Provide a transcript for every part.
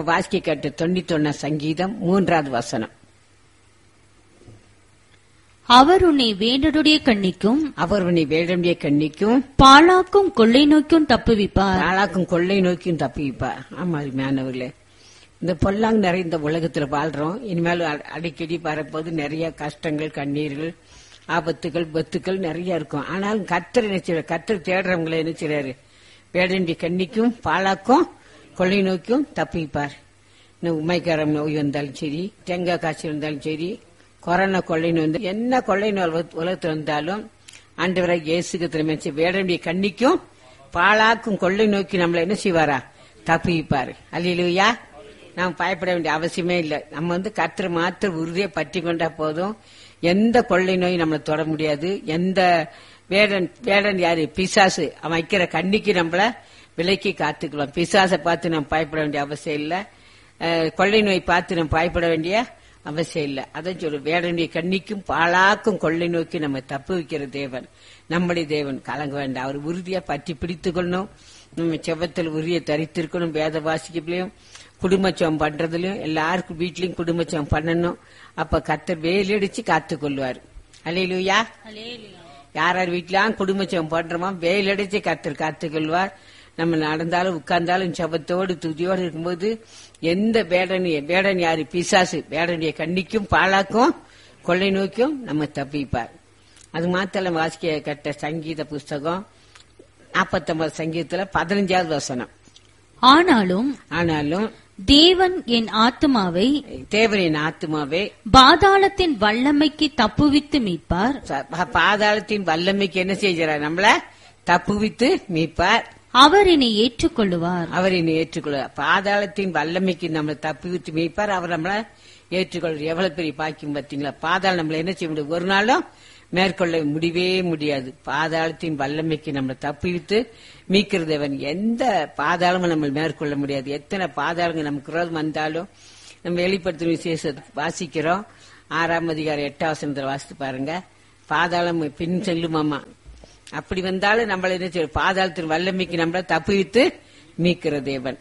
வாசிக்க கேட்ட தொண்ணூத்தொன்னா சங்கீதம் மூன்றாவது வசனம் அவர் உன்னை வேண்டருடைய கண்ணிக்கும் அவர் உன்னை வேடமுடைய கண்ணிக்கும் பாழாக்கும் கொள்ளை நோக்கும் தப்புவிப்பார் நாளாக்கும் கொள்ளை நோக்கியும் தப்பிப்பார் ஆமா மேனவர்களே இந்த பொல்லாங் நிறைந்த உலகத்துல வாழ்றோம் இனிமேல் அ- அடிக்கடி வரப்போது நிறைய கஷ்டங்கள் கண்ணீர்கள் ஆபத்துகள் பத்துக்கள் நிறைய இருக்கும் ஆனாலும் கத்தர் நினைச்சாரு கத்தர் தேடுறவங்களை நினைச்சாரு வேடண்டி கண்ணிக்கும் பாழாக்கும் கொள்ளை நோக்கியும் தப்பிப்பார் இன்னும் உமைக்காரம் நோய் வந்தாலும் சரி தேங்காய் காய்ச்சல் வந்தாலும் சரி கொரோனா கொள்ளை நோய் வந்து என்ன கொள்ளை நோய் உலக- உலகத்துல வந்தாலும் ஆண்டவராக இயேசுக்கு திறமைச்சு வேடனுடைய கண்ணிக்கும் பாழாக்கும் கொள்ளை நோக்கி நம்மள என்ன செய்வாரா தப்பிப்பாரு அல்லையா நாம் பயப்பட வேண்டிய அவசியமே இல்லை நம்ம வந்து கத்திர மாத்திர உறுதியை பற்றி கொண்டா போதும் எந்த கொள்ளை நோய் நம்மளை தொட முடியாது எந்த வேடன் வேடன் யாரு பிசாசு அவன் வைக்கிற கண்ணிக்கு நம்மள விலைக்கு காத்துக்கலாம் பிசாசை பார்த்து நம்ம பயப்பட வேண்டிய அவசியம் இல்லை அஹ், கொள்ளை நோய் பார்த்து நம்ம பயப்பட வேண்டிய அவசியம் இல்லை அதான் சொல்லு வேடனுடைய கண்ணிக்கும் பாழாக்கும் கொள்ளை நோக்கி நம்ம தப்பு வைக்கிற தேவன் நம்முடைய தேவன் கலங்க வேண்டாம் அவர் உறுதியா பற்றி பிடித்துக் கொள்ளணும் நம்ம செவத்தில் உரிய தரித்திருக்கணும் வேத வாசிக்கலையும் குடும்பச்சம் பண்றதுலயும் எல்லாருக்கும் வீட்லயும் குடும்பச்சம் பண்ணணும் அப்ப கத்தர் வேலடிச்சு காத்து கொள்வார் அலையிலுயா யார் யார் வீட்லாம் குடும்பச்சம் பண்றோமோ வேலடிச்சு கத்தர் காத்து கொள்வார் நம்ம நடந்தாலும் உட்கார்ந்தாலும் செபத்தோடு துதியோடு இருக்கும்போது எந்த வேடனி வேடன் யாரு பிசாசு வேடனுடைய கண்ணிக்கும் பாழாக்கும் கொள்ளை நோக்கியும் நம்ம தப்பிப்பார் அது மாத்திரம் வாசிக்க கட்ட சங்கீத புஸ்தகம் நாற்பத்தொன்பது சங்கீதத்துல பதினஞ்சாவது வசனம் ஆனாலும் ஆனாலும் தேவன் என் ஆத்துமாவை தேவனின் ஆத்மாவே பாதாளத்தின் வல்லமைக்கு தப்புவித்து மீட்பார் ச- பா- பாதாளத்தின் வல்லமைக்கு என்ன செய்கிறார் நம்மள தப்புவித்து மீட்பார் அவர் என்னை ஏற்றுக்கொள்ளுவார் அவர் என்னை ஏற்றுக்கொள்வார் பாதாளத்தின் வல்லமைக்கு நம்மளை தப்புவித்து மீட்பார் அவர் நம்மள ஏற்றுக்கொள்வார் எவ்வளவு பெரிய பாக்கியம் பார்த்தீங்களா பாதாளம் நம்மள என்ன செய்ய முடியும் ஒரு நாளும் மேற்கொள்ள முடியவே முடியாது பாதாளத்தின் வல்லமைக்கு நம்மளை தப்புவித்து மீட்கிறது அவன் எந்த பாதாளமும் நம்ம மேற்கொள்ள முடியாது எத்தனை பாதாளங்கள் நமக்கு விரோதம் வந்தாலும் நம்ம வெளிப்படுத்தும் விசேஷத்தை வாசிக்கிறோம் ஆறாம் அதிகாரம் எட்டாம் வசனத்துல வாசித்து பாருங்க பாதாளம் பின் செல்லுமாமா அப்படி வந்தாலும் நம்மள என்ன செய்யும் பாதாளத்தின் வல்லமைக்கு நம்மள தப்புவித்து மீட்கிற தேவன்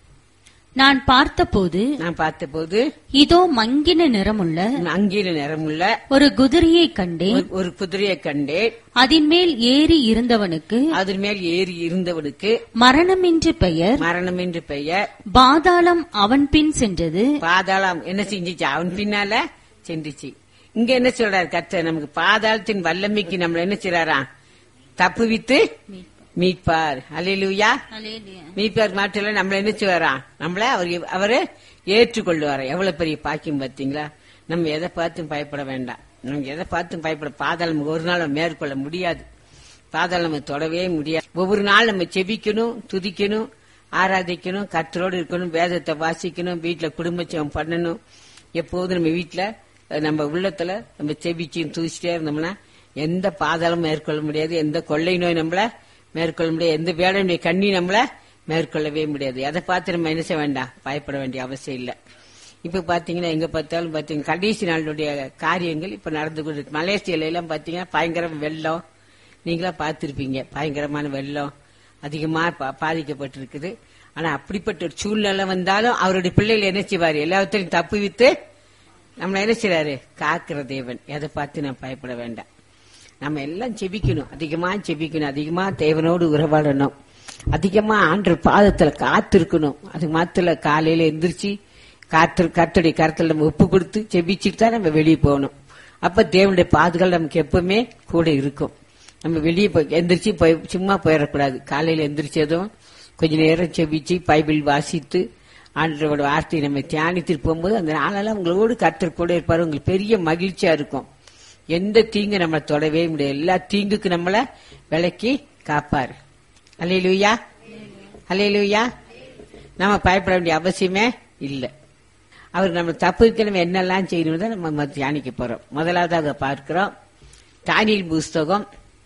நான் பார்த்தபோது நான் பார்த்தபோது இதோ மங்கின நிறமுள்ள அங்கீன நிறமுள்ள ஒரு குதிரையை கண்டேன் ஒரு- ஒரு குதிரையை கண்டேன் அதன் மேல் ஏறி இருந்தவனுக்கு அதன் மேல் ஏறி இருந்தவனுக்கு மரணம் என்று பெயர் மரணம் என்று பெயர் பாதாளம் அவன் பின் சென்றது பாதாளம் என்ன செஞ்சுச்சு அவன் பின்னால சென்றுச்சு இங்க என்ன சொல்றாரு கர்த்தர் நமக்கு பாதாளத்தின் வல்லமைக்கு நம்மள என்ன செய்றாராம் தப்புவித்து மீட்பார் அல்லேலூயா மீட்பார் மாட்டில நம்மள என்ன செய்வாரா நம்மள அவர் அவரு ஏற்றுக்கொள்வாரா எவ்வளவு பெரிய பாக்கியம் பாத்தீங்களா நம்ம எதை பார்த்தும் பயப்பட வேண்டாம் நம்ம எதை பார்த்தும் பயப்பட பாதாளம் ஒரு நாள் நம்ம மேற்கொள்ள முடியாது பாதாளம் நம்ம தொடவே முடியாது ஒவ்வொரு நாள் நம்ம செபிக்கணும் துதிக்கணும் ஆராதிக்கணும் கத்தரோடு இருக்கணும் வேதத்தை வாசிக்கணும் வீட்டுல குடும்பச்சம் பண்ணணும் எப்போதும் நம்ம வீட்டுல அஹ், நம்ம உள்ளத்துல நம்ம செபிச்சும் துதிச்சிட்டே இருந்தோம்னா எந்த பாதாளமும் மேற்கொள்ள முடியாது எந்த கொள்ளை நோய் நம்மள மேற்கொள்ள முடியாது எந்த வேலையுடைய கண்ணி நம்மள மேற்கொள்ளவே முடியாது அதை பார்த்து நம்ம என்ன செய்ய வேண்டாம் பயப்பட வேண்டிய அவசியம் இல்லை இப்ப பாத்தீங்கன்னா எங்க பார்த்தாலும் பாத்தீங்க கடைசி நாளுடைய காரியங்கள் இப்ப நடந்து கொண்டு இருக்கு. மலேசியால எல்லாம் பாத்தீங்கன்னா பயங்கர வெள்ளம் நீங்களா பார்த்திருப்பீங்க பயங்கரமான வெள்ளம் அதிகமா பா- பாதிக்கப்பட்டிருக்குது ஆனா அப்படிப்பட்ட ஒரு சூழ்நிலை வந்தாலும் அவருடைய பிள்ளைகள் என்ன செய்வாரு எல்லாத்தையும் தப்பு வித்து நம்மள என்ன செய்றாரு காக்கிற தேவன் எதை பார்த்து நம்ம பயப்பட வேண்டாம் நம்ம எல்லாம் செபிக்கணும் அதிகமா செபிக்கணும் அதிகமா தேவனோடு உறவாடணும் அதிகமா ஆண்டு பாதத்துல காத்திருக்கணும் அது மாத்திர காலையில எந்திரிச்சு காத்து கத்துடைய கருத்துல நம்ம ஒப்பு கொடுத்து செபிச்சுட்டு தான் நம்ம வெளியே போகணும் அப்ப தேவனுடைய பாதுகாப்பு நமக்கு எப்பவுமே கூட இருக்கும் நம்ம வெளியே போய் எந்திரிச்சு போய் சும்மா போயிடக்கூடாது காலையில எந்திரிச்சதும் கொஞ்ச நேரம் செபிச்சு பைபிள் வாசித்து ஆண்டவரோட வார்த்தையை நம்ம தியானித்துட்டு போகும்போது அந்த நாளெல்லாம் உங்களோடு கர்த்தர் கூட இருப்பாரு உங்களுக்கு பெரிய மகிழ்ச்சியா இருக்கும் எந்த தீங்கு நம்மளை தொடவே முடியாது எல்லா தீங்குக்கு நம்மள விலக்கி காப்பாரு அலையிலுயா அலையிலுயா நம்ம பயப்பட வேண்டிய அவசியமே இல்லை அவர் நம்ம தப்புக்கு நம்ம என்னெல்லாம் செய்யணும் தான் நம்ம தியானிக்க போறோம் முதலாவதாக பார்க்கிறோம் தானியல் புஸ்தகம்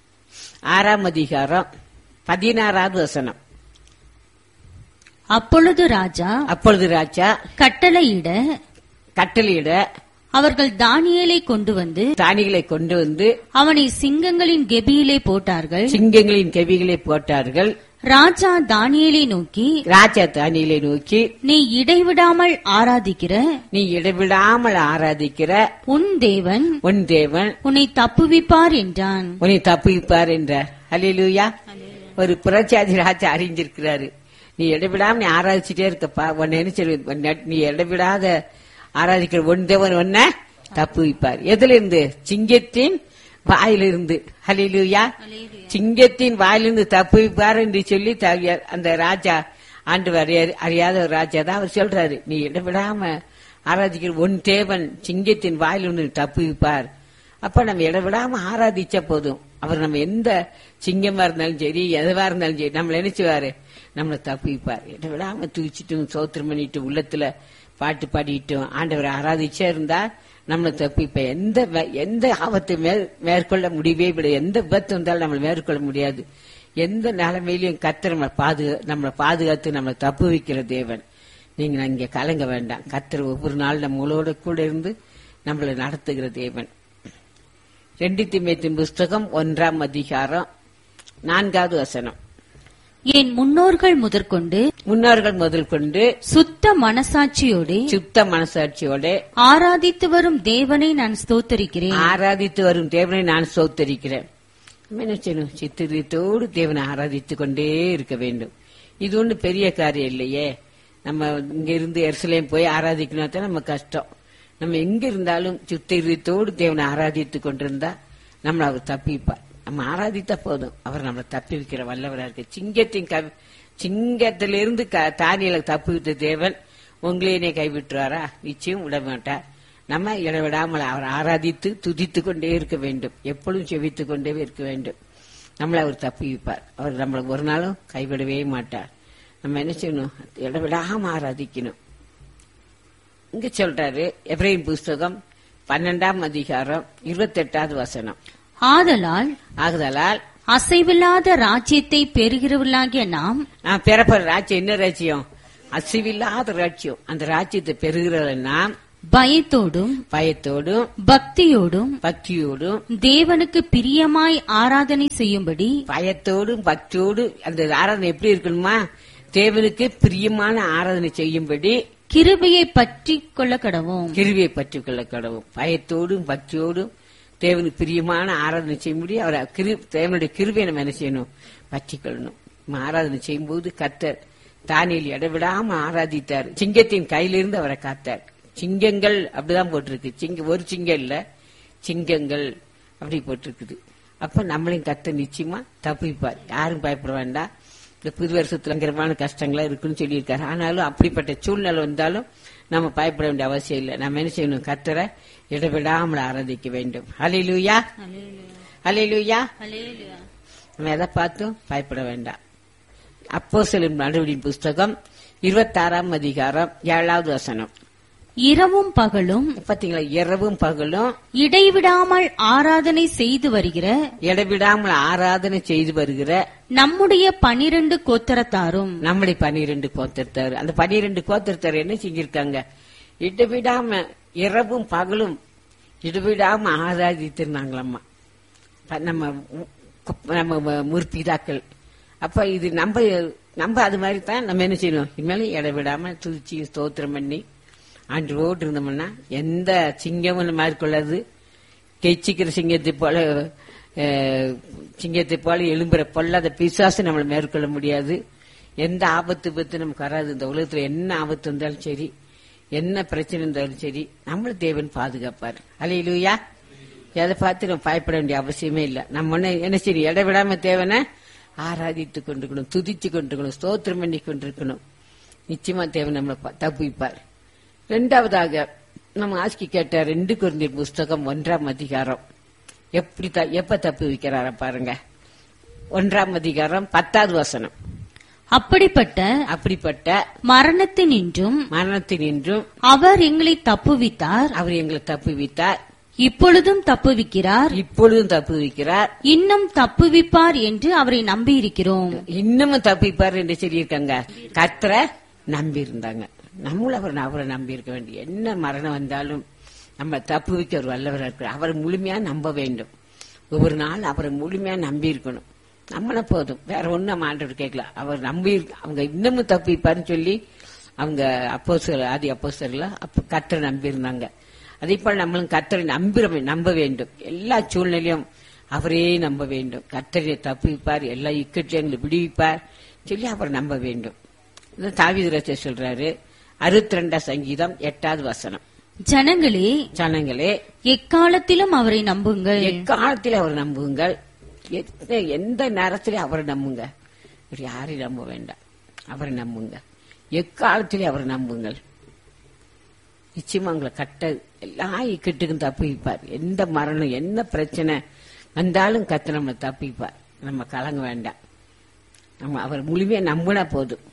ஆறாம் அதிகாரம் பதினாறாவது வசனம் அப்பொழுது ராஜா அப்பொழுது ராஜா கட்டளையிட கட்டளையிட அவர்கள் தானியேலை கொண்டு வந்து தானிகளை கொண்டு வந்து அவனை சிங்கங்களின் கெபியிலே போட்டார்கள் சிங்கங்களின் கெவிகளை போட்டார்கள் ராஜா தானியேலை நோக்கி ராஜா தானியலை நோக்கி நீ இடைவிடாமல் ஆராதிக்கிற நீ இடைவிடாமல் ஆராதிக்கிற உன் தேவன் உன் தேவன் உன்னை தப்புவிப்பார் என்றான் உன்னை தப்புவிப்பார் என்றார் ஹalleluya ஒரு புரட்சாதி ராஜா அறிஞ்சிருக்கிறாரு நீ இடைவிடாம நீ ஆராதிச்சுட்டே இருக்கப்பா உன்னை என்ன சொல்லுவது? உன்னை நீ இடைவிடாத ஆராதிக்கிற உன் தேவன் உன்ன தப்புவிப்பார் எதுல இருந்து சிங்கத்தின் வாயிலிருந்து ஹalleluya சிங்கத்தின் வாயிலிருந்து தப்புவிப்பார் என்று சொல்லி த- அந்த ராஜா ஆண்டு அறியாத ஒரு ராஜா தான் அவர் சொல்றாரு நீ இடைவிடாம ஆராதிக்கிற உன் தேவன் சிங்கத்தின் வாயிலிருந்து தப்புவிப்பார் அப்ப நம்ம இடவிடாம ஆராதிச்சா போதும் அவர் நம்ம எந்த சிங்கமா இருந்தாலும் சரி எதுவா இருந்தாலும் சரி நம்மள நினைச்சுவாரு நம்மளை தப்பிப்பார் இடவிடாம தூச்சிட்டும் சோத்திரம் பண்ணிட்டு உள்ளத்துல பாட்டு பாடிட்டும் ஆண்டவரை ஆராதிச்சா இருந்தா நம்மளை தப்பிப்ப எந்த வ- எந்த ஆபத்தை மேற்- மேற்கொள்ள முடியவே விட எந்த விபத்து வந்தாலும் நம்மளை மேற்கொள்ள முடியாது எந்த நிலைமையிலையும் கத்தர் நம்ம பாது நம்மளை பாதுகாத்து நம்மளை தப்பு வைக்கிற தேவன் நீங்க இங்க கலங்க வேண்டாம் கத்தர் ஒவ்வொரு நாள் நம்மளோட கூட இருந்து நம்மளை நடத்துகிற தேவன் ரெண்டு திமேத்தின் புஸ்தகம் ஒன்றாம் அதிகாரம் நான்காவது வசனம் என் முன்னோர்கள் முதற்கொண்டு முன்னோர்கள் முதல் கொண்டு சுத்த மனசாட்சியோடு சுத்த மனசாட்சியோட ஆராதித்து வரும் தேவனை நான் ஸ்தோத்தரிக்கிறேன் ஆராதித்து வரும் தேவனை நான் சோத்தரிக்கிறேன் நம்ம என்ன செய்யணும் சித்திரத்தோடு தேவனை ஆராதித்து கொண்டே இருக்க வேண்டும் இது ஒண்ணு பெரிய காரியம் இல்லையே நம்ம இங்க இருந்து எருசலேம் போய் ஆராதிக்கணும் தான் நம்ம கஷ்டம் நம்ம எங்க இருந்தாலும் சித்திரத்தோடு தேவனை ஆராதித்து கொண்டிருந்தா நம்மள அவர் தப்பிப்பார் நம்ம ஆராதித்தா போதும் அவர் நம்மளை தப்பி வைக்கிற வல்லவரா இருக்கு சிங்கத்தின் கவி சிங்கத்திலிருந்து க- தானியலை தப்பி விட்ட தேவன் உங்களையே கைவிட்டுறாரா நிச்சயம் விட மாட்டார் நம்ம இடவிடாமல் அவர் ஆராதித்து துதித்து கொண்டே இருக்க வேண்டும் எப்பொழுதும் செவித்துக் கொண்டே இருக்க வேண்டும் நம்மளை அவர் தப்பி வைப்பார் அவர் நம்மளை ஒரு நாளும் கைவிடவே மாட்டார் நம்ம என்ன செய்யணும் இடவிடாம ஆராதிக்கணும் இங்க சொல்றாரு எப்ரேம் புஸ்தகம் பன்னெண்டாம் அதிகாரம் இருபத்தெட்டாவது வசனம் ஆதலால் ஆகுதலால் அசைவில்லாத ராஜ்யத்தை பெறுகிறவர்களாகிய நாம் நான் பெறப்படுற ராஜ்யம் என்ன ராஜ்யம் அசிவில்லாத ராஜ்யம் அந்த ராஜ்யத்தை பெறுகிறவன்னா பயத்தோடும் பயத்தோடும் பக்தியோடும் பக்தியோடும் தேவனுக்கு பிரியமாய் ஆராதனை செய்யும்படி பயத்தோடும் பக்தியோடு அந்த ஆராதனை எப்படி இருக்கணுமா தேவனுக்கு பிரியமான ஆராதனை செய்யும்படி கிருபையை பற்றி கொள்ள கடவோம் கிருவியை பற்றி கொள்ள கடவும் பயத்தோடும் பக்தியோடும் தேவனுக்கு பிரியமான ஆராதனை செய்யும்படி அவர் கிரு- தேவனுடைய கிருவியை நம்ம என்ன செய்யணும் பற்றி கொள்ளணும் நம்ம ஆராதனை செய்யும்போது கத்தர் தானியில் இடவிடாம ஆராதித்தார் சிங்கத்தின் கையிலிருந்து அவரை காத்தார் சிங்கங்கள் அப்படிதான் போட்டிருக்கு சிங்க ஒரு சிங்கம் இல்ல சிங்கங்கள் அப்படி போட்டிருக்குது அப்ப நம்மளையும் கத்த நிச்சயமா தப்பிப்பார் யாரும் பயப்பட வேண்டாம் இந்த புது வருஷத்துல பயங்கரமான கஷ்டங்களா இருக்குன்னு சொல்லியிருக்காரு ஆனாலும் அப்படிப்பட்ட சூழ்நிலை வந்தாலும் நம்ம பயப்பட வேண்டிய அவசியம் இல்லை நம்ம என்ன செய்யணும் கத்தரை இடவிடாமல் ஆராதிக்க வேண்டும் ஹalleluya ஹalleluya நம்ம எதை பார்த்தும் பயப்பட வேண்டாம் அப்போ செல்லும் நடவடின் புஸ்தகம் இருபத்தாறாம் அதிகாரம் ஏழாவது வசனம் இரவும் பகலும் பாத்தீங்களா இரவும் பகலும் இடைவிடாமல் ஆராதனை செய்து வருகிற இடவிடாமல் ஆராதனை செய்து வருகிற நம்முடைய பனிரெண்டு கோத்தரத்தாரும் நம்முடைய பனிரெண்டு கோத்திரத்தார் அந்த பனிரெண்டு கோத்திரத்தார் என்ன செஞ்சிருக்காங்க இடவிடாம இரவும் பகலும் இடவிடாம ஆராதித்திருந்தாங்களாம்மா ப- நம்ம உ- கு- நம்ம ம- முற்பிதாக்கள் அப்ப இது நம்ம நம்ம அது மாதிரி தான் நம்ம என்ன செய்யணும் இனிமேலும் இடவிடாம துதிச்சு ஸ்தோத்திரம் பண்ணி ஆண்டோடு இருந்தோம்னா எந்த சிங்கமும் மேற்கொள்ளாது கெச்சிக்கிற சிங்கத்தை போல அஹ், சிங்கத்தை போல எழும்புற பொல்லாத பிசாசு நம்மளை மேற்கொள்ள முடியாது எந்த ஆபத்து பத்து நமக்கு வராது இந்த உலகத்துல என்ன ஆபத்து வந்தாலும் சரி என்ன பிரச்சனை இருந்தாலும் சரி நம்மள தேவன் பாதுகாப்பார் அலையிலுயா எதை பார்த்து நம்ம பயப்பட வேண்டிய அவசியமே இல்லை நம்ம ஒண்ணு என்ன சரி இடவிடாம தேவனை ஆராதித்து கொண்டிருக்கணும் துதித்து கொண்டிருக்கணும் ஸ்தோத்திரம் பண்ணி கொண்டிருக்கணும் நிச்சயமா தேவன் நம்மளை பா- தப்புவிப்பார் ரெண்டாவதாக நம்ம ஆஸ்கி கேட்ட ரெண்டு குருந்தியர் புஸ்தகம் ஒன்றாம் அதிகாரம் எப்படி த- எப்ப தப்பு வைக்கிறார பாருங்க ஒன்றாம் அதிகாரம் பத்தாவது வசனம் அப்படிப்பட்ட அப்படிப்பட்ட மரணத்தினின்றும் மரணத்தினின்றும் அவர் எங்களை தப்புவித்தார் அவர் எங்களை தப்புவித்தார் இப்பொழுதும் தப்புவிக்கிறார் இப்பொழுதும் தப்புவிக்கிறார் இன்னும் தப்புவிப்பார் என்று அவரை நம்பியிருக்கிறோம் இன்னமும் தப்பிப்பார் என்று சொல்லியிருக்காங்க கத்தரை நம்பி இருந்தாங்க நம்மளும் அவர் அவரை நம்பி இருக்க வேண்டிய என்ன மரணம் வந்தாலும் நம்ம தப்பு வைக்க ஒரு வல்லவராக இருக்கிறார் அவரை முழுமையா நம்ப வேண்டும் ஒவ்வொரு நாள் அவரை முழுமையா நம்பி இருக்கணும் நம்மள போதும் வேற ஒண்ணும் நம்ம ஆண்டவர் கேட்கல அவர் நம்பி அவங்க இன்னமும் தப்பிப்பாருன்னு சொல்லி அவங்க அப்போ ஆதி அப்போ அப்ப கத்தரை நம்பி இருந்தாங்க அதே போல நம்மளும் கத்தரை நம்பி நம்ப வேண்டும் எல்லா சூழ்நிலையும் அவரே நம்ப வேண்டும் கத்தரை தப்பிப்பார் எல்லா இக்கட்டும் எங்களை விடுவிப்பார் சொல்லி அவர் நம்ப வேண்டும் இது தாவிதரத்தை சொல்றாரு அறுபத்தி ரெண்டாம் சங்கீதம் எட்டாவது வசனம் ஜனங்களே ஜனங்களே எக்காலத்திலும் அவரை நம்புங்கள் எக்காலத்தில் அவர் நம்புங்கள் எந்த- எந்த நேரத்திலே அவரை நம்புங்க வேற யாரையும் நம்ப வேண்டாம் அவரை நம்புங்க எக்காலத்திலே அவரை நம்புங்கள் நிச்சயமா உங்களை கட்ட எல்லா இக்கட்டுக்கும் தப்பிப்பார் எந்த மரணம் என்ன பிரச்சனை வந்தாலும் கத்து நம்மளை தப்பிப்பார் நம்ம கலங்க வேண்டாம் நம்ம அவர் முழுமையா நம்பினா போதும்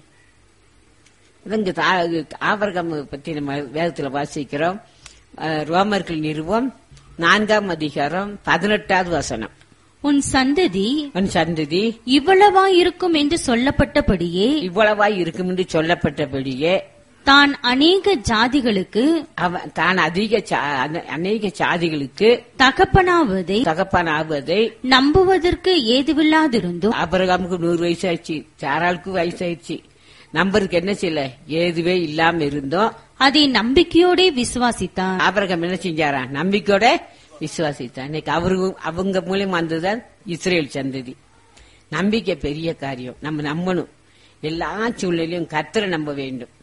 இங்க ஆபரகம் பத்தி நம்ம வேதத்துல வாசிக்கிறோம் அஹ், ரோமர்கள் நிறுவம் நான்காம் அதிகாரம் பதினெட்டாவது வசனம் உன் சந்ததி உன் சந்ததி இவ்வளவா இருக்கும் என்று சொல்லப்பட்டபடியே இவ்வளவாய் இருக்கும் என்று சொல்லப்பட்டபடியே தான் அநேக ஜாதிகளுக்கு அவன் தான் அதிக சா- அன- அநேக சாதிகளுக்கு தகப்பனாவதை தகப்பான் ஆவதை நம்புவதற்கு ஏதுவில்லாதிருந்தும் ஆபரகாமுக்கு நூறு வயசு ஆயிடுச்சு சாராளுக்கு வயசு ஆயிடுச்சு நம்பருக்கு என்ன செய்யல ஏதுவே இல்லாம இருந்தோம் அதை நம்பிக்கையோடே விசுவாசித்தான் ஆபரகம் என்ன செஞ்சாரா நம்பிக்கையோட விசுவாசித்தான் இன்னைக்கு அவரு அவங்க மூலியமா வந்ததுதான் இஸ்ரேல் சந்ததி நம்பிக்கை பெரிய காரியம் நம்ம நம்பணும் எல்லா சூழ்நிலையும் கர்த்தரை நம்ப வேண்டும்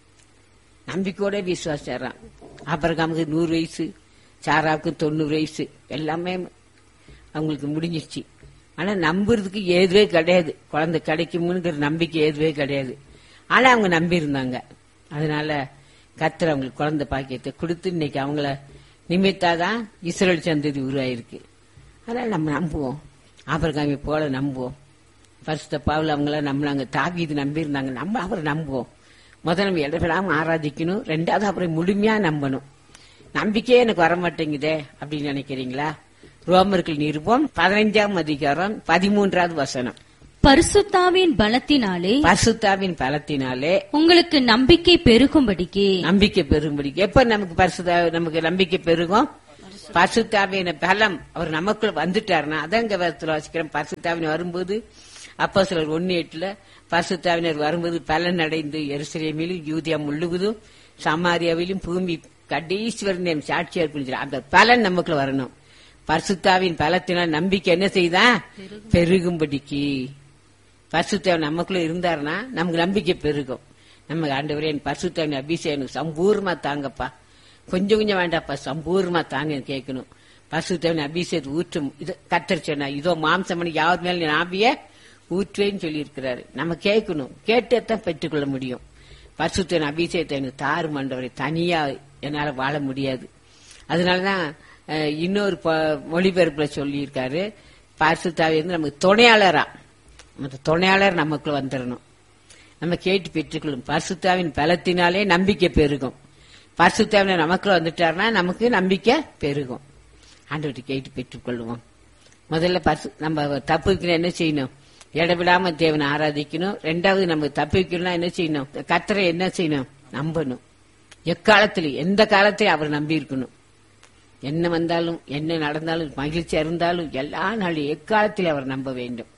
நம்பிக்கையோட விசுவாசிச்சாராம் ஆபரகாமுக்கு நூறு வயசு சாராவுக்கு தொண்ணூறு வயசு எல்லாமே அவங்களுக்கு முடிஞ்சிருச்சு ஆனா நம்புறதுக்கு ஏதுவே கிடையாது குழந்தை கிடைக்குமுங்கிற நம்பிக்கை ஏதுவே கிடையாது ஆனா அவங்க நம்பி இருந்தாங்க அதனால கர்த்தர் அவங்களுக்கு குழந்தை பாக்கியத்தை கொடுத்து இன்னைக்கு அவங்கள நிமித்தாதான் இஸ்ரேல் சந்ததி உருவாயிருக்கு அதனால நம்ம நம்புவோம் ஆபரகாமி போல நம்புவோம் பரிசுத்த பாவில் அவங்கள நம்மளாங்க தாவீது நம்பி இருந்தாங்க நம்ம அவரை நம்புவோம் முதல்ல நம்ம இடப்படாம ஆராதிக்கணும் ரெண்டாவது அவரை முழுமையா நம்பணும் நம்பிக்கையே எனக்கு வர மாட்டேங்குதே அப்படின்னு நினைக்கிறீங்களா ரோமர்கள் நிருபம் பதினைஞ்சாம் அதிகாரம் பதிமூன்றாவது வசனம் பரிசுத்தாவின் பலத்தினாலே பரிசுத்தாவின் பலத்தினாலே உங்களுக்கு நம்பிக்கை பெருகும்படிக்கு நம்பிக்கை பெருகும்படி எப்ப நமக்கு பரிசுத்தா நமக்கு நம்பிக்கை பெருகும் பரிசுத்தாவின பலம் அவர் நமக்குள்ள வந்துட்டாருன்னா அதான் இங்க வேதத்துல வாசிக்கிறோம் பரிசுத்தாவின் வரும்போது அப்போ சிலர் ஒன்னு எட்டுல பரிசுத்தாவினர் வரும்போது பலன் அடைந்து எருசலேமிலும் யூதியா முழுவதும் சமாரியாவிலும் பூமி கடைசிவரன் என் சாட்சியா இருக்குன்னு அந்த பலன் நமக்குள்ள வரணும் பரிசுத்தாவின் பலத்தினால் நம்பிக்கை என்ன செய்தா பெருகும்படிக்கு பரிசுத்தவன் நமக்குள்ள இருந்தாருன்னா நமக்கு நம்பிக்கை பெருகும் நம்ம ஆண்டவரே என் பரிசுத்தவன் அபிஷேகம் எனக்கு சம்பூர்ணமா தாங்கப்பா கொஞ்சம் கொஞ்சம் வேண்டாப்பா சம்பூர்ணமா தாங்க கேட்கணும் பரிசுத்தவன் அபிஷேகத்தை ஊற்றும் இது கத்தர் சொன்னா இதோ மாம்சமணி யாவது மேல நீ ஆவிய ஊற்றுவேன்னு சொல்லி இருக்கிறாரு நம்ம கேட்கணும் கேட்டதான் பெற்றுக்கொள்ள முடியும் பரிசுத்தவன் அபிஷேகத்தை எனக்கு தாரு மண்டவரை தனியா என்னால வாழ முடியாது அதனாலதான் அஹ், இன்னொரு ப- மொழிபெயர்ப்புல சொல்லியிருக்காரு பரிசுத்தாவி வந்து நமக்கு துணையாளரா அந்த துணையாளர் நமக்குள்ள வந்துடணும் நம்ம கேட்டு பெற்றுக்கொள்ளும் பரிசுத்தாவின் பலத்தினாலே நம்பிக்கை பெருகும் பரிசுத்தாவின் நமக்குள்ள வந்துட்டாருன்னா நமக்கு நம்பிக்கை பெருகும் ஆண்டவர்கிட்ட கேட்டு பெற்றுக்கொள்வோம் முதல்ல பரிசு நம்ம தப்புக்கு என்ன செய்யணும் இடவிடாம தேவனை ஆராதிக்கணும் ரெண்டாவது நம்ம தப்பிக்கணும்னா என்ன செய்யணும் கத்தரை என்ன செய்யணும் நம்பணும் எக்காலத்திலும் எந்த காலத்திலும் அவர் நம்பி இருக்கணும் என்ன வந்தாலும் என்ன நடந்தாலும் மகிழ்ச்சியா இருந்தாலும் எல்லா நாளும் எக்காலத்தில் அவர் நம்ப வேண்டும்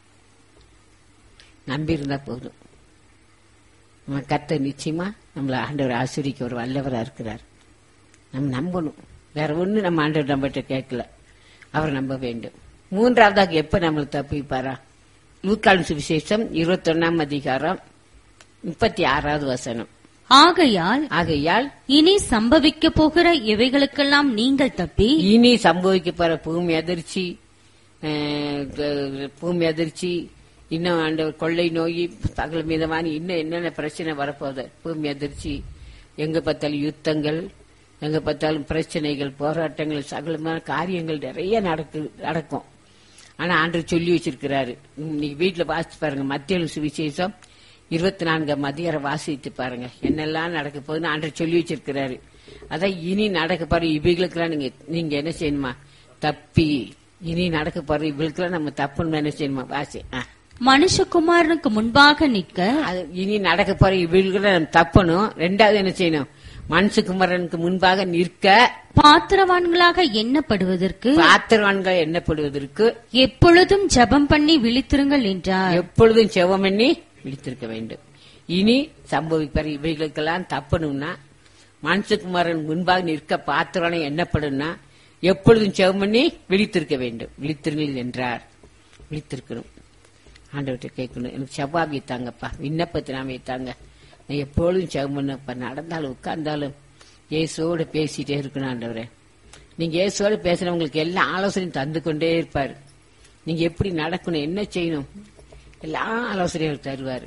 நம்பி இருந்தா போதும் நம்ம கத்த நிச்சயமா நம்மள ஆண்டவர் ஆசிரிக்க ஒரு வல்லவரா இருக்கிறார் நம்ம நம்பணும் வேற ஒண்ணு நம்ம ஆண்டவர் நம்மகிட்ட கேட்கல அவர் நம்ப வேண்டும் மூன்றாவதாக எப்ப நம்மளை தப்பிப்பாரா லூக்கால் சுவிசேஷம் இருபத்தொன்னாம் அதிகாரம் முப்பத்தி ஆறாவது வசனம் ஆகையால் ஆகையால் இனி சம்பவிக்க போகிற இவைகளுக்கெல்லாம் நீங்கள் தப்பி இனி சம்பவிக்க போற பூமி அதிர்ச்சி அஹ், க- பூமி அதிர்ச்சி இன்னும் ஆண்டவர் கொள்ளை நோய் சகல மீதமான இன்னும் என்னென்ன பிரச்சனை வரப்போகுது பூமி அதிர்ச்சி எங்க பார்த்தாலும் யுத்தங்கள் எங்க பார்த்தாலும் பிரச்சனைகள் போராட்டங்கள் சகலமான காரியங்கள் நிறைய நடக்கு நடக்கும் ஆனா ஆண்டவர் சொல்லி வச்சிருக்கிறாரு இன்னைக்கு வீட்டுல வாசிச்சு பாருங்க மத்திய சுவிசேஷம் இருபத்தி நான்காம் அதிகாரம் வாசித்து பாருங்க என்னெல்லாம் நடக்க போகுதுன்னு ஆண்டவர் சொல்லி வச்சிருக்கிறாரு அதான் இனி நடக்க போற இவைகளுக்கெல்லாம் நீங்க நீங்க என்ன செய்யணுமா தப்பி இனி நடக்க போற இவளுக்கெல்லாம் நம்ம தப்புன்னு என்ன செய்யணுமா வாசி ஆ. மனுஷகுமாரனுக்கு முன்பாக நிற்க அது இனி நடக்க போற இவளுக்கெல்லாம் நம்ம தப்பணும் ரெண்டாவது என்ன செய்யணும் மனுஷகுமரனுக்கு முன்பாக நிற்க பாத்திரவான்களாக எண்ணப்படுவதற்கு பாத்திரவான்கள் எண்ணப்படுவதற்கு எப்பொழுதும் ஜெபம் பண்ணி விழித்திருங்கள் என்றார் எப்பொழுதும் செவம் பண்ணி விழித்திருக்க வேண்டும் இனி சம்பவிப்பார் இவைகளுக்கெல்லாம் தப்பணும்னா மனுஷகுமாரன் முன்பாக நிற்க பாத்திரனை எண்ணப்படும்னா எப்பொழுதும் செவம் பண்ணி விழித்திருக்க வேண்டும் விழித்திருங்கள் என்றார் விழித்திருக்கணும் ஆண்டவர்கிட்ட கேட்கணும் எனக்கு செவ்வாய் வைத்தாங்கப்பா விண்ணப்பத்தை நான் வைத்தாங்க நான் எப்பொழுதும் செவம் பண்ணப்பா நடந்தாலும் உட்கார்ந்தாலும் இயேசுவோடு பேசிட்டே இருக்கணும் ஆண்டவரே நீங்க இயேசுவோடு பேசுறவங்களுக்கு எல்லா ஆலோசனையும் தந்து கொண்டே இருப்பாரு நீங்க எப்படி நடக்கணும் என்ன செய்யணும் எல்லா ஆலோசனையும் அவர் தருவாரு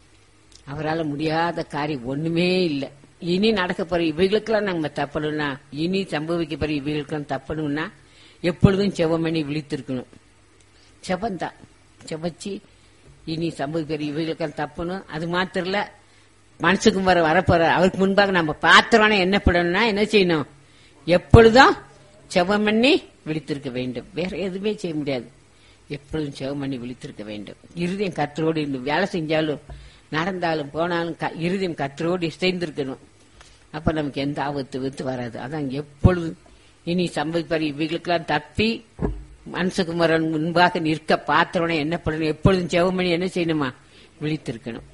அவரால் முடியாத காரியம் ஒண்ணுமே இல்லை இனி நடக்க போற இவைகளுக்கெல்லாம் நம்ம தப்பணும்னா இனி சம்பவிக்க போற இவைகளுக்கெல்லாம் தப்பணும்னா எப்பொழுதும் செவம் பண்ணி விழித்திருக்கணும் செவந்தான் செவச்சி இனி சம்பவிக்கிற இவைகளுக்கெல்லாம் தப்பணும் அது மாத்திரம் இல்ல மனசுக்கும் வர வரப்போற அவருக்கு முன்பாக நம்ம பாத்திரம்னா என்ன பண்ணணும்னா என்ன செய்யணும் எப்பொழுதும் செவம் பண்ணி விழித்திருக்க வேண்டும் வேற எதுவுமே செய்ய முடியாது எப்பொழுதும் செவம் பண்ணி விழித்திருக்க வேண்டும் இருதயம் கத்தரோடு இருந்து வேலை செஞ்சாலும் நடந்தாலும் போனாலும் க- இருதயம் கத்தரோடு இசைந்திருக்கணும் அப்ப நமக்கு எந்த ஆபத்து வித்து வராது அதான் எப்பொழுதும் இனி சம்பவிப்பார் இவைகளுக்கெல்லாம் தப்பி மனசுக்குமரன் முன்பாக நிற்க பாத்திரம்னா என்ன பண்ணணும் எப்பொழுதும் செவம் பண்ணி என்ன செய்யணுமா விழித்திருக்கணும்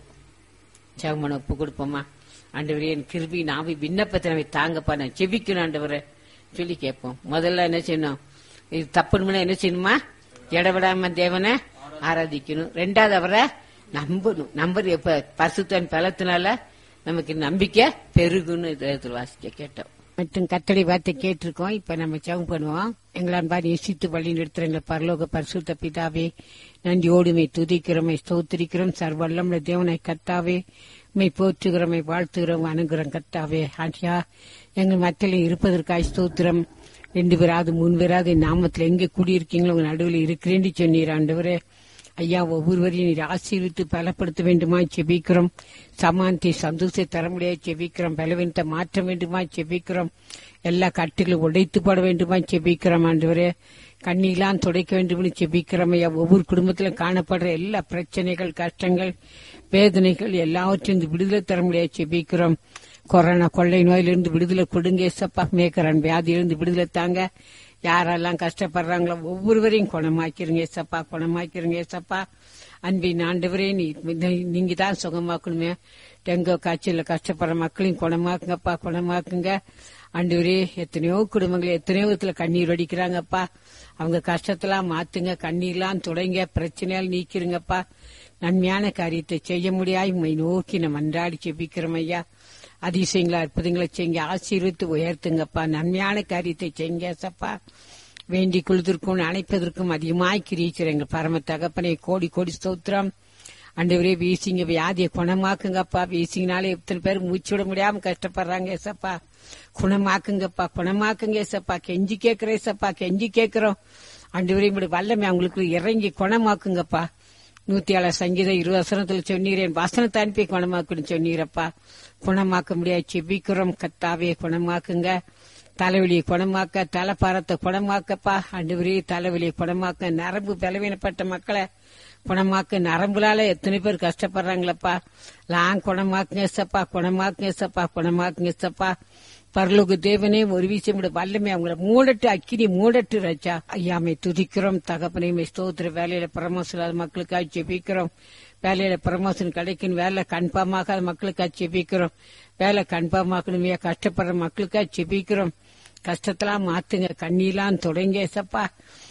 ஜெபமன ஒப்பு கொடுப்போமா ஆண்டவரே என் கிருபி நாவி விண்ணப்பத்தை நம்ம தாங்கப்பா நான் செபிக்கணும் ஆண்டவரே சொல்லி கேட்போம் முதல்ல என்ன செய்யணும் இது தப்புன்னு என்ன செய்யணுமா இடவிடாம தேவனை ஆராதிக்கணும் ரெண்டாவது அவரை நம்பணும் நம்பர் எப்ப பசுத்தன் பலத்தினால நமக்கு நம்பிக்கை பெருகுன்னு இதயத்தில் வாசிக்க கேட்டோம் மற்றும் கத்தடி வார்த்தை கேட்டிருக்கோம் இப்ப நம்ம ஜெபம் பண்ணுவோம் எங்களான் பாரி நேசித்து வழி நிறுத்துற எங்கள் பரலோக பரிசுத்த பிதாவே நன்றியோடுமை துதிக்கிறோமை ஸ்தோத்திரிக்கிறோம் சர்வல்லமுள்ள தேவனை கத்தாவே மை போற்றுகிறோமை வாழ்த்துகிறோம் அணுகிறோம் கத்தாவே ஆண்டியா எங்கள் மத்தியில் இருப்பதற்காய் ஸ்தோத்திரம் ரெண்டு பேராது மூணு பேராது நாமத்தில் எங்கே குடியிருக்கீங்களோ உங்க நடுவில் இருக்கிறேன்னு சொன்னீர் ஆண்டவரே ஐயா ஒவ்வொருவரையும் நீர் ஆசீர்வித்து பலப்படுத்த வேண்டுமா செபிக்கிறோம் சமாந்தி சந்தோஷத்தை தர முடியாது செபிக்கிறோம் பலவீனத்தை மாற்ற வேண்டுமா செபிக்கிறோம் எல்லா கட்டுகளும் உடைத்து போட வேண்டுமா செபிக்கிறோம் ஆண்டவரே கண்ணீலாம் துடைக்க வேண்டும்னு செபிக்கிறோம் ஐயா ஒவ்வொரு குடும்பத்திலும் காணப்படுற எல்லா பிரச்சனைகள் கஷ்டங்கள் வேதனைகள் எல்லாவற்றையும் விடுதலை தர முடியாது செபிக்கிறோம் கொரோனா கொள்ளை நோயிலிருந்து விடுதலை கொடுங்க ஏசப்பா மேக்கரன் வியாதியிலிருந்து விடுதலை தாங்க யாரெல்லாம் கஷ்டப்படுறாங்களோ ஒவ்வொருவரையும் குணமாக்கிருங்க ஏசப்பா குணமாக்கிருங்க ஏசப்பா அன்பின் ஆண்டவரே நீ நீங்க தான் சுகமாக்கணுமே டெங்கோ காய்ச்சல கஷ்டப்படுற மக்களையும் குணமாக்குங்கப்பா குணமாக்குங்க ஆண்டவரே எத்தனையோ குடும்பங்கள் எத்தனையோ விதத்துல கண்ணீர் வடிக்கிறாங்கப்பா அவங்க கஷ்டத்தெல்லாம் மாத்துங்க கண்ணீர்லாம் துடைங்க பிரச்சனையால் நீக்கிருங்கப்பா நன்மையான காரியத்தை செய்ய முடியாது உண்மை நோக்கி நம்ம அன்றாடி செபிக்கிறோம் ஐயா அதிசயங்களா அற்புதங்களை செய்யுங்க ஆசீர்வித்து உயர்த்துங்கப்பா நன்மையான காரியத்தை செய்யுங்க சப்பா வேண்டிக் கொள்வதற்கும் அணைப்பதற்கும் அதிகமாய் கிரீச்சர் எங்கள் பரம தகப்பனை கோடி கோடி ஸ்தோத்திரம் அண்டவரே வீசிங்க வியாதியை குணமாக்குங்கப்பா வீசிங்கனாலே எத்தனை பேர் மூச்சு விட முடியாம கஷ்டப்படுறாங்க ஏசப்பா குணமாக்குங்கப்பா குணமாக்குங்க ஏசப்பா கெஞ்சி கேட்கிறேன் ஏசப்பா கெஞ்சி கேட்கிறோம் அண்டவரே இப்படி வல்லமை அவங்களுக்கு இறங்கி குணமாக்குங்கப்பா நூத்தி ஏழு சங்கீதம் இருபது வசனத்துல சொன்னீரேன் வசனத்தை அனுப்பி குணமாக்குன்னு சொன்னீரப்பா குணமாக்க முடியாது செபிக்கிறோம் கத்தாவே குணமாக்குங்க தலைவலியை குணமாக்க தலைப்பாரத்தை குணமாக்கப்பா அண்டுவரி தலைவலியை குணமாக்க நரம்பு பலவீனப்பட்ட மக்களை குணமாக்க நரம்புலால எத்தனை பேர் கஷ்டப்படுறாங்களப்பா லாங் குணமாக்குங்க சப்பா குணமாக்குங்க சப்பா குணமாக்குங்க சப்பா பரலோக தேவனே ஒரு விஷயம் கூட வல்லமே அவங்கள மூடட்டு அக்கினி மூடட்டு ரச்சா ஐயாமை துதிக்கிறோம் தகப்பனையுமே ஸ்தோத்திர வேலையில பிரமோஷன் இல்லாத மக்களுக்காக ஜெபிக்கிறோம் வேலையில ப்ரமோஷன் கிடைக்கும் வேலை கன்ஃபார்மாக மக்களுக்காக செபிக்கிறோம் வேலை கன்ஃபார்மாக்கணுமே கஷ்டப்படுற மக்களுக்காக செபிக்கிறோம் கஷ்டத்தெல்லாம் மாத்துங்க கண்ணீலாம் தொடங்க சப்பா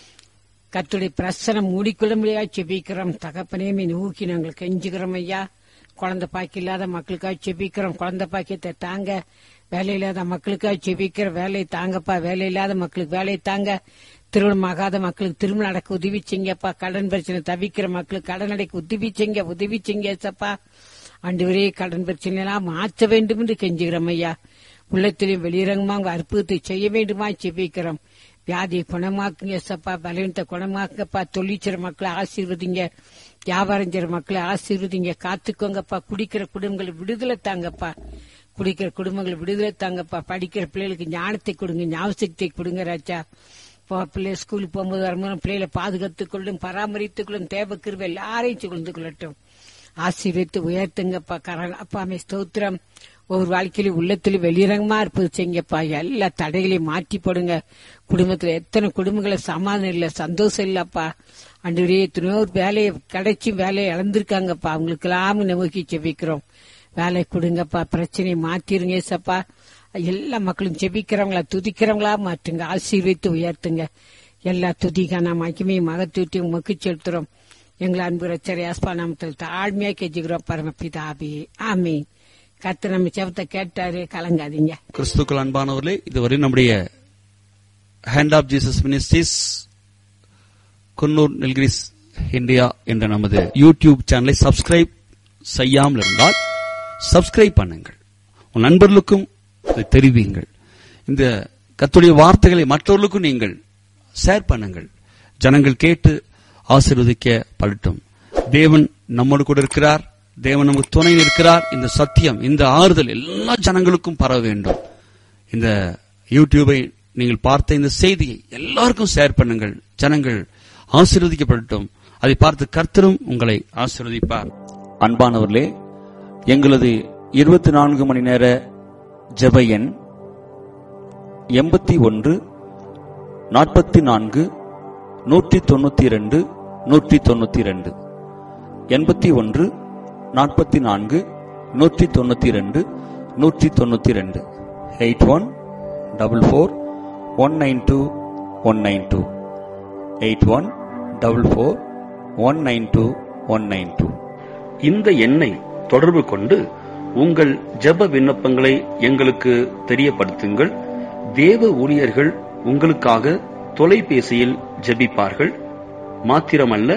கத்துடைய பிரசனம் மூடிக்கொள்ள முடியாது செபிக்கிறோம் தகப்பனையுமே நோக்கி நாங்கள் கெஞ்சுக்கிறோம் ஐயா குழந்தை பாக்கி இல்லாத மக்களுக்காக செபிக்கிறோம் குழந்தை பாக்கியத்தை தாங்க வேலை இல்லாத மக்களுக்காக செபிக்கிற வேலையை தாங்கப்பா வேலை இல்லாத மக்களுக்கு வேலையை தாங்க திருமணம் ஆகாத மக்களுக்கு திருமணம் நடக்க உதவி செய்யுங்கப்பா கடன் பிரச்சனை தவிக்கிற மக்களுக்கு கடன் அடைக்க உதவி செய்யுங்க உதவி செய்யுங்க ஏசப்பா ஆண்டு கடன் பிரச்சனை எல்லாம் மாற்ற வேண்டும் என்று கெஞ்சுகிறோம் ஐயா உள்ளத்திலும் வெளியரங்கமாக அற்புதத்தை செய்ய வேண்டுமா செபிக்கிறோம் வியாதியை குணமாக்குங்க ஏசப்பா பலவீனத்தை குணமாக்குங்கப்பா தொழிற்சிற மக்களை ஆசீர்வதிங்க வியாபாரம் செய்யற மக்களை ஆசீர்வதிங்க காத்துக்கோங்கப்பா குடிக்கிற குடும்பங்களை விடுதலை தாங்கப்பா குடிக்கிற குடும்பங்களை விடுதலை தாங்கப்பா படிக்கிற பிள்ளைகளுக்கு ஞானத்தை கொடுங்க ஞாபகத்தை கொடுங்க ராஜா பிள்ளை ஸ்கூலுக்கு போகும்போது வரும்போது பிள்ளைகளை பாதுகாத்துக் கொள்ளும் பராமரித்துக் கொள்ளும் தேவ கிருவை எல்லாரையும் கொண்டு கொள்ளட்டும் ஆசீர்வித்து உயர்த்துங்கப்பா கரண் அப்பாமே ஸ்தோத்திரம் ஒவ்வொரு வாழ்க்கையிலும் உள்ளத்திலும் வெளிரங்கமா இருப்பது செய்யுங்கப்பா எல்லா தடைகளையும் மாற்றி போடுங்க குடும்பத்துல எத்தனை குடும்பங்கள சமாதானம் இல்ல சந்தோஷம் இல்லப்பா அன்றுவரே எத்தனையோ ஒரு வேலையை கிடைச்சி வேலையை இழந்திருக்காங்கப்பா அவங்களுக்கெல்லாம் நோக்கி செபிக்கிறோம் வேலை கொடுங்கப்பா பிரச்சனையை மாத்திருங்க ஏசப்பா எல்லா மக்களும் ஜெபிக்கிறவங்களா துதிக்கிறவங்களா மாற்றுங்க ஆசீர்வித்து உயர்த்துங்க எல்லா துதிக்கான மகிமையும் மகத்துவத்தையும் உமக்கு செலுத்துறோம் எங்களை அன்பு ரச்சரை ஆஸ்பா நாமத்தில் தாழ்மையா கெஞ்சுகிறோம் பரமபிதாபி ஆமி கத்து நம்ம செவத்தை கேட்டாரு கலங்காதீங்க கிறிஸ்துக்கள் அன்பானவர்களே இதுவரை நம்முடைய hand of Jesus ministries Coonoor Nilgiris India என்ற நமது யூடியூப் சேனலை சப்ஸ்கிரைப் செய்யாமல் இருந்தால் சப்ஸ்கிரைப் பண்ணுங்கள் உன் நண்பர்களுக்கும் இதை தெரிவியுங்கள் இந்த கத்துடைய வார்த்தைகளை மற்றவர்களுக்கும் நீங்கள் ஷேர் பண்ணுங்கள் ஜனங்கள் கேட்டு ஆசீர்வதிக்க படட்டும் தேவன் நம்மோடு கூட இருக்கிறார் தேவன் நமக்கு துணை இருக்கிறார் இந்த சத்தியம் இந்த ஆறுதல் எல்லா ஜனங்களுக்கும் பரவ வேண்டும் இந்த யூடியூபை நீங்கள் பார்த்த இந்த செய்தியை எல்லாருக்கும் ஷேர் பண்ணுங்கள் ஜனங்கள் ஆசீர்வதிக்கப்படட்டும் அதை பார்த்து கர்த்தரும் உங்களை ஆசீர்வதிப்பார் அன்பானவர்களே எங்களது இருபத்தி நான்கு மணி நேர ஜெப எண் எண்பத்தி ஒன்று நாற்பத்தி நான்கு நூற்றி தொண்ணூத்தி இரண்டு நூற்றி தொண்ணூத்தி இரண்டு எண்பத்தி ஒன்று நாற்பத்தி நான்கு நூற்றி தொண்ணூத்தி இரண்டு நூற்றி தொண்ணூத்தி இரண்டு eight one double four one nine two one nine two eight one double four one nine two one nine two இந்த எண்ணை தொடர்பு கொண்டு உங்கள் ஜெப விண்ணப்பங்களை எங்களுக்கு தெரியப்படுத்துங்கள் தேவ ஊழியர்கள் உங்களுக்காக தொலைபேசியில் ஜெபிப்பார்கள் மாத்திரமல்ல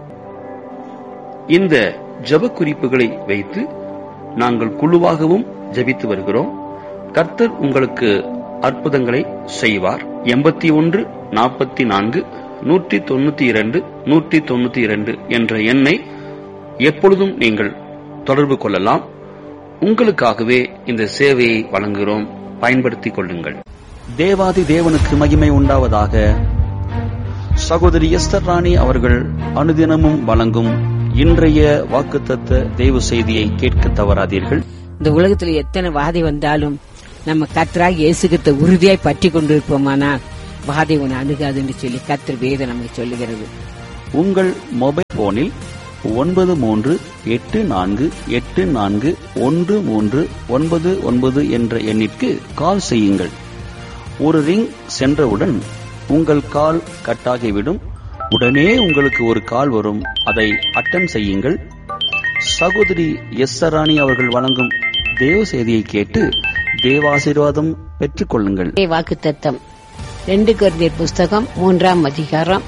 இந்த ஜெப குறிப்புகளை வைத்து நாங்கள் குழுவாகவும் ஜெபித்து வருகிறோம் கர்த்தர் உங்களுக்கு அற்புதங்களை செய்வார் எண்பத்தி ஒன்று நாற்பத்தி நான்கு நூற்றி தொண்ணூத்தி இரண்டு நூற்றி தொண்ணூத்தி இரண்டு என்ற எண்ணை எப்பொழுதும் நீங்கள் தொடர்பு கொள்ளலாம் உங்களுக்காகவே இந்த சேவையை வழங்குகிறோம் பயன்படுத்திக் கொள்ளுங்கள் தேவாதி தேவனுக்கு மகிமை உண்டாவதாக சகோதரி எஸ்தர் ராணி அவர்கள் அனுதினமும் வழங்கும் இன்றைய வாக்குத்தத்த தேவ செய்தியை கேட்க தவறாதீர்கள் இந்த உலகத்துல எத்தனை வாதை வந்தாலும் நம்ம கத்தராக இயேசுகிட்ட உறுதியாய் பற்றி கொண்டிருப்போமானால் வாதை உன்னை அணுகாதுன்னு சொல்லி கத்தர் வேதம் நமக்கு சொல்லுகிறது உங்கள் மொபைல் போனில் ஒன்பது மூன்று எட்டு நான்கு எட்டு நான்கு ஒன்று மூன்று ஒன்பது ஒன்பது என்ற எண்ணிற்கு கால் செய்யுங்கள் ஒரு ரிங் சென்றவுடன் உங்கள் கால் கட்டாகிவிடும் உடனே உங்களுக்கு ஒரு கால் வரும் அதை அட்டன் செய்யுங்கள் சகோதரி எஸ் ராணி அவர்கள் வழங்கும் தேவ செய்தியை கேட்டு தேவாசீர்வாதம் பெற்றுக் கொள்ளுங்கள் வாக்கு தத்தம் ரெண்டு குருந்தியர் புஸ்தகம் மூன்றாம் அதிகாரம்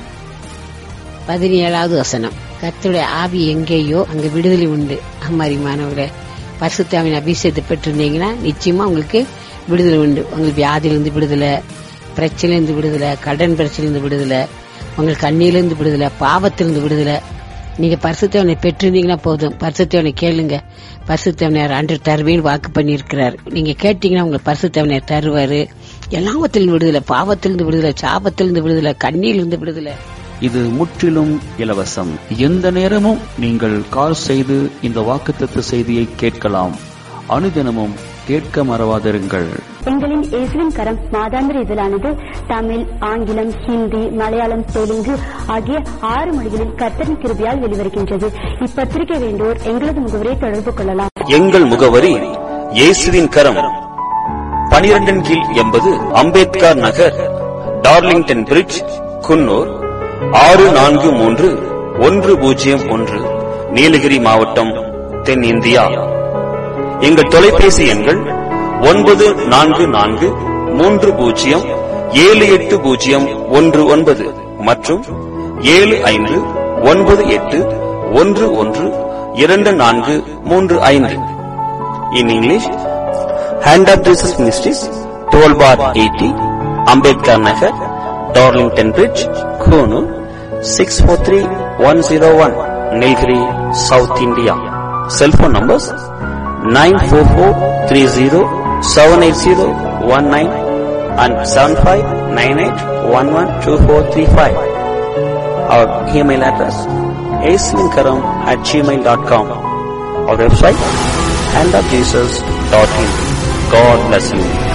பதினேழாவது வசனம் கர்த்தருடைய ஆவி எங்கேயோ அங்க விடுதலை உண்டு அம்மாரிமானவர்களே பரிசுத்தாவின் அபிஷேகத்தை பெற்றிருந்தீங்கன்னா நிச்சயமா உங்களுக்கு விடுதலை உண்டு உங்களுக்கு வியாதியிலிருந்து விடுதலை பிரச்சனையிலிருந்து விடுதலை கடன் பிரச்சனையிலிருந்து விடுதலை உங்களுக்கு கண்ணியிலிருந்து விடுதலை பாவத்திலிருந்து விடுதலை நீங்க பரிசுத்தவனை பெற்றிருந்தீங்கன்னா போதும் பரிசுத்தவனை கேளுங்க பரிசுத்தவனையார் அன்று தருவேன்னு வாக்கு பண்ணியிருக்கிறார் நீங்க கேட்டீங்கன்னா உங்களுக்கு பரிசுத்தவனையார் தருவாரு எல்லாவத்திலிருந்து விடுதலை பாவத்திலிருந்து விடுதலை சாபத்திலிருந்து விடுதலை கண்ணியிலிருந்து விடுதலை இது முற்றிலும் இலவசம் எந்த நேரமும் நீங்கள் கால் செய்து இந்த வாக்குத்தத்த செய்தியை கேட்கலாம் அனுதினமும் கேட்க மறவாதிருங்கள் எங்களின் இயேசுவின் கரம் மாதாந்திர இதழானது தமிழ் ஆங்கிலம் ஹிந்தி மலையாளம் தெலுங்கு ஆகிய ஆறு மொழிகளில் கர்த்தரின் கிருபியால் வெளிவருகின்றது இப்பத்திரிகை வேண்டோர் எங்களது முகவரை தொடர்பு கொள்ளலாம் எங்கள் முகவரி இயேசுவின் கரம் பனிரெண்டின் கீழ் எண்பது அம்பேத்கர் நகர் டார்லிங்டன் பிரிட்ஜ் குன்னூர் ஆறு நான்கு மூன்று ஒன்று பூஜ்ஜியம் ஒன்று நீலகிரி மாவட்டம் தென் இந்தியா எங்கள் தொலைபேசி எண்கள் ஒன்பது நான்கு நான்கு மூன்று பூஜ்ஜியம் ஏழு எட்டு பூஜ்ஜியம் ஒன்று ஒன்பது மற்றும் ஏழு ஐந்து ஒன்பது எட்டு ஒன்று ஒன்று இரண்டு நான்கு மூன்று ஐந்து in English hand of Jesus ministries twelve bar eighty Ambedkar Nagar Darlington bridge Coonoor six four three one zero one Nilgiri south India cellphone numbers nine four four three zero seven eight zero one nine and seven five nine eight one one two four three five our email address ஏஸ்லிங்கரம் at Gmail dot com our website handofjesus.in. God bless you.